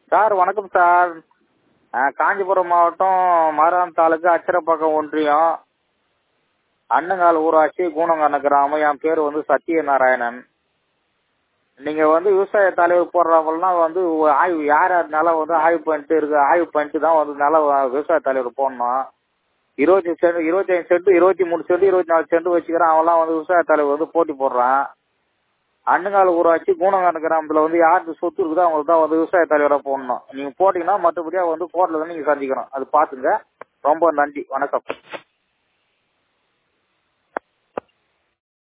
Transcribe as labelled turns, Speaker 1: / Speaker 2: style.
Speaker 1: sir வணக்கம் sir ஆ, காஞ்சிபுரம் மாவட்டம் மாராம் தாலுக்கு அச்சரப்பாக்கம் ஒன்றியம் அண்ணங்கால் ஊராட்சி கூனங்கண்ண கிராமம் என் பேர் வந்து சத்யநாராயணன் நீங்கள் வந்து விவசாய தலைவர் போடுறவங்கலாம் வந்து ஆய்வு யார் யார் நிலம் வந்து ஆய்வு பண்ணிட்டு இருக்கு ஆய்வு பண்ணிட்டு தான் வந்து நிலம் விவசாய தலைவர் போடணும் இருபத்தி சென்ட் இருபத்தஞ்சு சென்ட் இருபத்தி மூணு சென்ட் இருபத்தி நாலு சென்ட் வச்சுக்கிறான் அவன்லாம் வந்து விவசாய தலைவர் வந்து போட்டி போடுறான் அண்ணுங்கால் ஊராட்சி கூனங்கான கிராமத்தில் வந்து யாருக்கு சொத்து இருக்குதோ அவங்களுக்கு தான் வந்து விவசாய தலைவராக போடணும் நீங்கள் போட்டிங்கன்னா மற்றபடியாக வந்து கோர்ட்டில் தான் நீங்கள் சந்திக்கணும் அது பார்த்துங்க ரொம்ப நன்றி வணக்கம்